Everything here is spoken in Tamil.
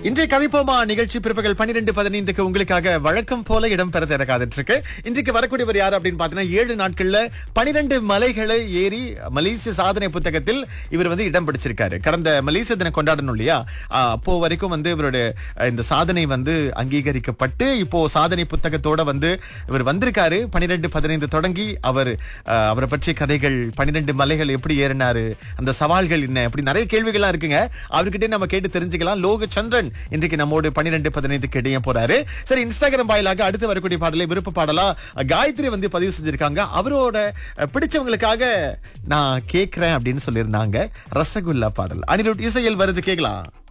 இன்றைய கதைப்போமா நிகழ்ச்சி பிற்பகல் பன்னிரெண்டு பதினைந்துக்கு உங்களுக்காக வழக்கம் போல இடம் பெற தர காத்துட்டு இருக்கு இன்றைக்கு வரக்கூடியவர் யார் அப்படின்னு பாத்தீங்கன்னா ஏழு நாட்கள்ல பனிரெண்டு மலைகளை ஏறி மலேசிய சாதனை புத்தகத்தில் இவர் வந்து இடம் பிடிச்சிருக்காரு கடந்த மலேசிய தினம் கொண்டாடணும் இல்லையா ஆஹ் அப்போ வரைக்கும் வந்து இவருடைய அஹ், இந்த சாதனை வந்து அங்கீகரிக்கப்பட்டு இப்போ சாதனை புத்தகத்தோட வந்து இவர் வந்திருக்காரு பனிரெண்டு பதினைந்து தொடங்கி அவர் அஹ், அவரை பற்றிய கதைகள் பன்னிரெண்டு மலைகள் எப்படி ஏறினாரு அந்த சவால்கள் என்ன இப்படி நிறைய கேள்விகள்லாம் இருக்குங்க அவர்கிட்ட நம்ம கேட்டு தெரிஞ்சுக்கலாம் லோக சந்திரன் இன்றைக்கு நம்மோடு பன்னிரெண்டு பதினைந்துக்கு இடையே போறாரு சரி இன்ஸ்டாகிராம் வாயிலாக அடுத்து வரக்கூடிய பாடலை விருப்ப பாடலா அஹ், காயத்ரி வந்து பதிவு செஞ்சிருக்காங்க அவரோட அஹ், பிடிச்சவங்களுக்காக நான் கேட்கிறேன் அப்படின்னு சொல்லியிருந்தாங்க ரசகுல்லா பாடல் அனிருட் இசையில் வருது கேட்கலாம்